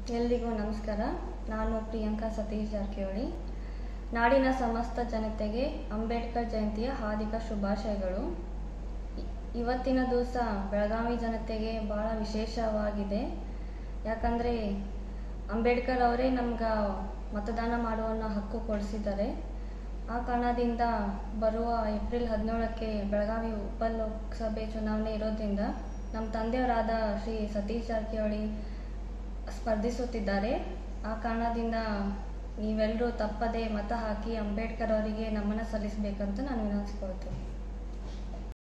ಎಲ್ರಿಗೂ ನಮಸ್ಕಾರ ನಾನು ಪ್ರಿಯಾಂಕಾ ಸತೀಶ್ ಜಾರಕಿಹೊಳಿ ನಾಡಿನ ಸಮಸ್ತ ಜನತೆಗೆ ಅಂಬೇಡ್ಕರ್ ಜಯಂತಿಯ ಹಾರ್ದಿಕ ಶುಭಾಶಯಗಳು ಇ- ಇವತ್ತಿನ ದಿವಸ ಬೆಳಗಾವಿ ಜನತೆಗೆ ಭಾಳ ವಿಶೇಷವಾಗಿದೆ ಯಾಕಂದರೆ ಅಂಬೇಡ್ಕರ್ ಅವರೇ ನಮ್ಗೆ ಮತದಾನ ಮಾಡುವ ಹಕ್ಕು ಕೊಡಿಸಿದ್ದಾರೆ ಆ ಕಾರಣದಿಂದ ಬರುವ ಏಪ್ರಿಲ್ ಹದಿನೇಳಕ್ಕೆ ಬೆಳಗಾವಿ ಉಪ ಲೋಕಸಭೆ ಚುನಾವಣೆ ಇರೋದ್ರಿಂದ ನಮ್ಮ ತಂದೆಯವರಾದ ಶ್ರೀ ಸತೀಶ್ ಜಾರಕಿಹೊಳಿ ಸ್ಪರ್ಧಿಸುತ್ತಿದ್ದಾರೆ ಆ ಕಾರಣದಿಂದ ನೀವೆಲ್ಲರೂ ತಪ್ಪದೆ ಮತ ಹಾಕಿ ಅಂಬೇಡ್ಕರ್ ಅವರಿಗೆ ನಮನ ಸಲ್ಲಿಸಬೇಕಂತ ನಾನು ವಿನಂತಿಸ್ಕೊಳ್ತೀನಿ